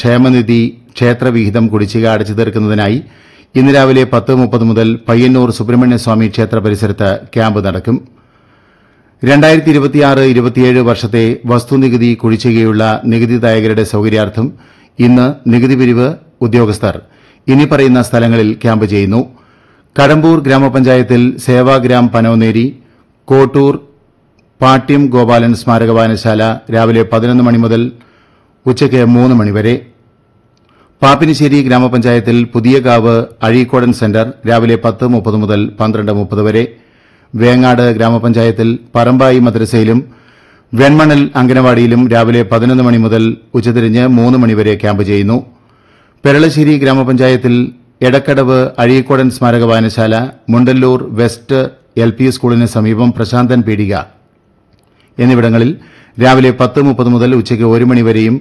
ക്ഷേമനിധി ക്ഷേത്രവിഹിതം കുടിശ്ശിക അടച്ചു തീർക്കുന്നതിനായി ഇന്ന് രാവിലെ പത്ത് മുപ്പത് മുതൽ പയ്യന്നൂർ സുബ്രഹ്മണ്യസ്വാമി ക്ഷേത്ര പരിസരത്ത് ക്യാമ്പ് നടക്കും രണ്ടായിരത്തി ഇരുപത്തിയാറ് ഇരുപത്തിയേഴ് വർഷത്തെ വസ്തുനികുതി കുടിശ്ശികയുള്ള നികുതിദായകരുടെ സൌകര്യാർത്ഥം ഇന്ന് നികുതി പിരിവ് ഉദ്യോഗസ്ഥർ ഇനി പറയുന്ന സ്ഥലങ്ങളിൽ ക്യാമ്പ് ചെയ്യുന്നു കടമ്പൂർ ഗ്രാമപഞ്ചായത്തിൽ സേവാഗ്രാം പനോന്നേരി കോട്ടൂർ പാട്യം ഗോപാലൻ സ്മാരക വായനശാല രാവിലെ പതിനൊന്ന് മണി മുതൽ ഉച്ചയ്ക്ക് മൂന്ന് മണിവരെ പാപ്പിനിശ്ശേരി ഗ്രാമപഞ്ചായത്തിൽ പുതിയകാവ് അഴീക്കോടൻ സെന്റർ രാവിലെ പത്ത് മുപ്പത് മുതൽ പന്ത്രണ്ട് മുപ്പത് വരെ വേങ്ങാട് ഗ്രാമപഞ്ചായത്തിൽ പറമ്പായി മദ്രസയിലും വെൺമണൽ അംഗനവാടിയിലും രാവിലെ പതിനൊന്ന് മണി മുതൽ ഉച്ചതിരിഞ്ഞ് മൂന്ന് മണിവരെ ക്യാമ്പ് ചെയ്യുന്നു പെരളശ്ശേരി ഗ്രാമപഞ്ചായത്തിൽ എടക്കടവ് അഴീക്കോടൻ സ്മാരക വായനശാല മുണ്ടല്ലൂർ വെസ്റ്റ് എൽ പി സ്കൂളിന് സമീപം പ്രശാന്തൻ പീടിക എന്നിവിടങ്ങളിൽ രാവിലെ പത്ത് മുപ്പത് മുതൽ ഉച്ചയ്ക്ക് ഒരു മണിവരെയും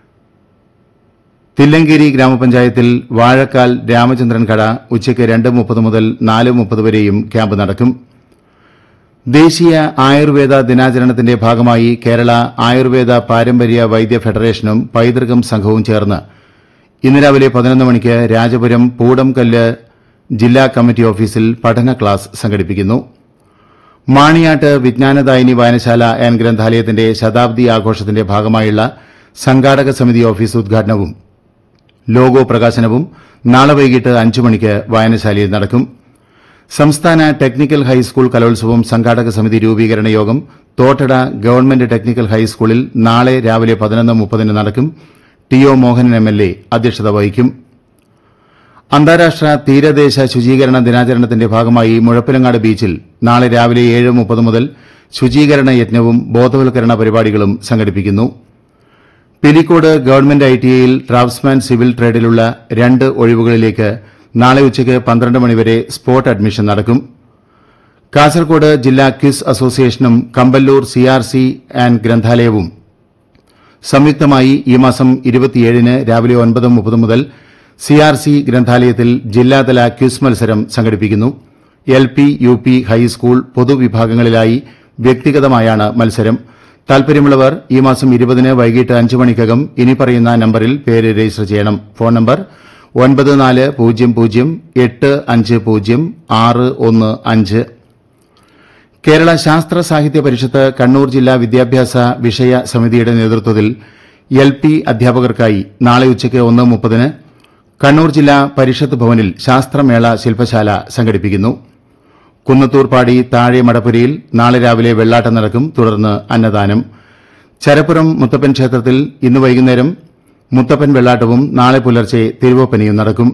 തില്ലങ്കേരി ഗ്രാമപഞ്ചായത്തിൽ വാഴക്കാൽ രാമചന്ദ്രൻ കട ഉച്ചയ്ക്ക് രണ്ട് മുപ്പത് മുതൽ നാല് മുപ്പത് വരെയും ക്യാമ്പ് നടക്കും ദേശീയ ആയുർവേദ ദിനാചരണത്തിന്റെ ഭാഗമായി കേരള ആയുർവേദ പാരമ്പര്യ വൈദ്യ ഫെഡറേഷനും പൈതൃകം സംഘവും ചേർന്ന് ഇന്ന് രാവിലെ പതിനൊന്ന് മണിക്ക് രാജപുരം പൂടംകല്ല് ജില്ലാ കമ്മിറ്റി ഓഫീസിൽ പഠന ക്ലാസ് സംഘടിപ്പിക്കുന്നു മാണിയാട്ട് വിജ്ഞാനദായിനി വായനശാല ആൻഡ് ഗ്രന്ഥാലയത്തിന്റെ ശതാബ്ദി ആഘോഷത്തിന്റെ ഭാഗമായുള്ള സംഘാടക സമിതി ഓഫീസ് ഉദ്ഘാടനവും ലോഗോ പ്രകാശനവും നാളെ വൈകിട്ട് അഞ്ചു മണിക്ക് വായനശാലയിൽ നടക്കും സംസ്ഥാന ടെക്നിക്കൽ ഹൈസ്കൂൾ കലോത്സവം സംഘാടക സമിതി രൂപീകരണ യോഗം തോട്ടട ഗവൺമെന്റ് ടെക്നിക്കൽ ഹൈസ്കൂളിൽ നാളെ രാവിലെ പതിനൊന്ന് മുപ്പതിന് നടക്കും T O Mohanan M L A അധ്യക്ഷത വഹിക്കും അന്താരാഷ്ട്ര തീരദേശ ശുചീകരണ ദിനാചരണത്തിന്റെ ഭാഗമായി മുഴപ്പിലങ്ങാട് ബീച്ചിൽ നാളെ രാവിലെ ഏഴ് മുപ്പത് മുതൽ ശുചീകരണ യജ്ഞവും ബോധവൽക്കരണ പരിപാടികളും സംഘടിപ്പിക്കുന്നു പിലിക്കോട് ഗവൺമെന്റ് ഐടിഐയിൽ ഡ്രാഫ്റ്റ്സ്മാൻ സിവിൽ ട്രേഡിലുള്ള രണ്ട് ഒഴിവുകളിലേക്ക് നാളെ ഉച്ചയ്ക്ക് പന്ത്രണ്ട് മണിവരെ സ്പോട്ട് അഡ്മിഷൻ നടക്കും കാസർകോട് ജില്ലാ ക്വിസ് അസോസിയേഷനും കമ്പല്ലൂർ സിആർസി ആൻഡ് ഗ്രന്ഥാലയവും സംയുക്തമായി ഈ മാസം ഇരുപത്തിയേഴിന് രാവിലെ ഒൻപത് മുപ്പത് മുതൽ സിആർസി ഗ്രന്ഥാലയത്തിൽ ജില്ലാതല ക്വിസ് മത്സരം സംഘടിപ്പിക്കുന്നു L P U P high school പൊതുവിഭാഗങ്ങളിലായി വ്യക്തിഗതമായാണ് മത്സരം താൽപര്യമുള്ളവർ ഈ മാസം ഇരുപതിന് വൈകിട്ട് അഞ്ച് മണിക്കകം ഇനി പറയുന്ന നമ്പറിൽ പേര് രജിസ്റ്റർ ചെയ്യണം ഫോൺ നമ്പർ ഒൻപത് നാല് പൂജ്യം പൂജ്യം എട്ട് അഞ്ച് പൂജ്യം ആറ് ഒന്ന് അഞ്ച് കേരള ശാസ്ത്ര സാഹിത്യ പരിഷത്ത് കണ്ണൂർ ജില്ലാ വിദ്യാഭ്യാസ വിഷയ സമിതിയുടെ നേതൃത്വത്തിൽ എൽ പി അധ്യാപകർക്കായി നാളെ ഉച്ചയ്ക്ക് ഒന്ന് മുപ്പതിന് കണ്ണൂർ ജില്ലാ പരിഷത്ത് ഭവനിൽ ശാസ്ത്രമേള ശില്പശാല സംഘടിപ്പിക്കുന്നു കുന്നത്തൂർപ്പാടി താഴെ മടപ്പുരയിൽ നാളെ രാവിലെ വെള്ളാട്ടം നടക്കും തുടർന്ന് അന്നദാനം ചരപ്പുറം മുത്തപ്പൻ ക്ഷേത്രത്തിൽ ഇന്ന് വൈകുന്നേരം മുത്തപ്പൻ വെള്ളാട്ടവും നാളെ പുലർച്ചെ തിരുവപ്പനിയും നടക്കും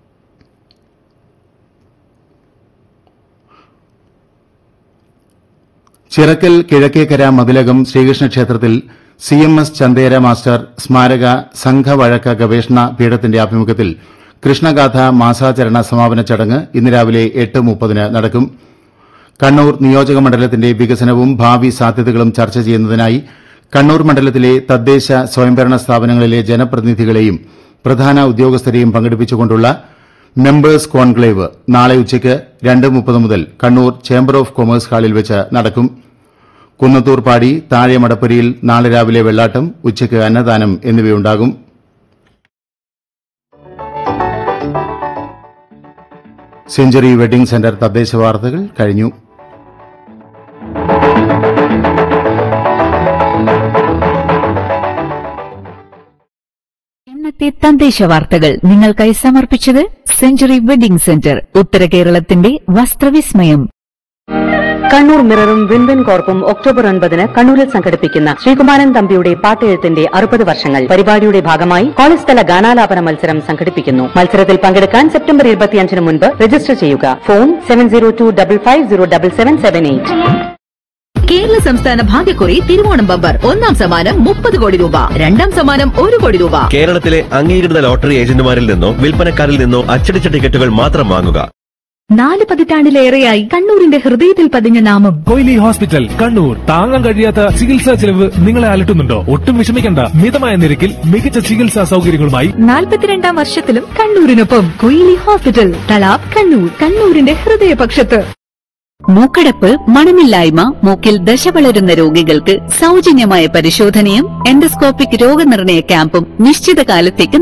ചിറക്കൽ കിഴക്കേക്കര മതിലകം ശ്രീകൃഷ്ണ ക്ഷേത്രത്തിൽ C M S Chandera master സ്മാരക സംഘവഴക്ക ഗവേഷണ പീഠത്തിന്റെ ആഭിമുഖ്യത്തിൽ കൃഷ്ണഗാഥ മാസാചരണ സമാപന ചടങ്ങ് ഇന്ന് രാവിലെ എട്ട് മുപ്പതിന് നടക്കും കണ്ണൂർ നിയോജക മണ്ഡലത്തിന്റെ വികസനവും ഭാവി സാധ്യതകളും ചർച്ച ചെയ്യുന്നതിനായി കണ്ണൂർ മണ്ഡലത്തിലെ തദ്ദേശ സ്വയംഭരണ സ്ഥാപനങ്ങളിലെ ജനപ്രതിനിധികളെയും പ്രധാന ഉദ്യോഗസ്ഥരെയും പങ്കെടുപ്പിച്ചുകൊണ്ടുള്ള മെമ്പേഴ്സ് കോൺക്ലേവ് നാളെ ഉച്ചയ്ക്ക് രണ്ട് മുപ്പത് മുതൽ കണ്ണൂർ ചേംബർ ഓഫ് കൊമേഴ്സ് ഹാളിൽ വെച്ച് നടക്കും കുന്നത്തൂർ പാടി താഴെ മടപ്പുരയിൽ നാളെ രാവിലെ വെള്ളാട്ടം ഉച്ചയ്ക്ക് അന്നദാനം എന്നിവയുണ്ടാകും സെഞ്ചുറി വെഡിംഗ് സെന്റർ തദ്ദേശ വാർത്തകൾ കഴിഞ്ഞു ഇന്നത്തെ തദ്ദേശ വാർത്തകൾ നിങ്ങൾക്കായി സമർപ്പിച്ചത് സെഞ്ചുറി വെഡിംഗ് സെന്റർ ഉത്തര കേരളത്തിന്റെ വസ്ത്രവിസ്മയം കണ്ണൂർ മിററും വിൻവിൻ കോർപ്പും ഒക്ടോബർ ഒൻപതിന് കണ്ണൂരിൽ സംഘടിപ്പിക്കുന്ന ശ്രീകുമാരൻ തമ്പിയുടെ പാട്ടെഴുത്തിന്റെ അറുപത് വർഷങ്ങൾ പരിപാടിയുടെ ഭാഗമായി കോളേജ് തല ഗാനാലാപന മത്സരം സംഘടിപ്പിക്കുന്നു മത്സരത്തിൽ പങ്കെടുക്കാൻ സെപ്റ്റംബർ ഇരുപത്തിയഞ്ചിന് മുൻപ് രജിസ്റ്റർ ചെയ്യുക phone seven zero two double five zero double seven seven eight Kerala സംസ്ഥാന ഭാഗ്യക്കുറി തിരുവോണം ബമ്പർ ഒന്നാം സമ്മാനം മുപ്പത് കോടി രൂപ രണ്ടാം സമ്മാനം ഒരു കോടി രൂപ കേരളത്തിലെ അംഗീകൃത ലോട്ടറി ഏജന്റുമാരിൽ നിന്നോ വിൽപ്പനക്കാരിൽ നിന്നോ അച്ചടിച്ച ടിക്കറ്റുകൾ മാത്രം വാങ്ങുക നാല് പതിറ്റാണ്ടിലേറെയായി കണ്ണൂരിന്റെ ഹൃദയത്തിൽ പതിഞ്ഞ നാമം കൊയിലി ഹോസ്പിറ്റൽ കണ്ണൂർ താങ്ങാൻ കഴിയാത്ത ചികിത്സാ ചെലവ് നിങ്ങളെ അലട്ടുന്നുണ്ടോ ഒട്ടും വിഷമിക്കണ്ട മിതമായ നിരക്കിൽ മികച്ച ചികിത്സാ സൗകര്യങ്ങളുമായി നാൽപ്പത്തിരണ്ടാം വർഷത്തിലും കണ്ണൂരിനൊപ്പം കൊയിലി ഹോസ്പിറ്റൽ തളാബ് കണ്ണൂർ കണ്ണൂരിന്റെ ഹൃദയപക്ഷത്ത് മൂക്കടപ്പ് മണമില്ലായ്മ മൂക്കിൽ ദശ വളരുന്ന രോഗികൾക്ക് സൗജന്യമായ പരിശോധനയും എൻഡോസ്കോപ്പിക് രോഗനിർണയ ക്യാമ്പും നിശ്ചിത കാലത്തേക്ക്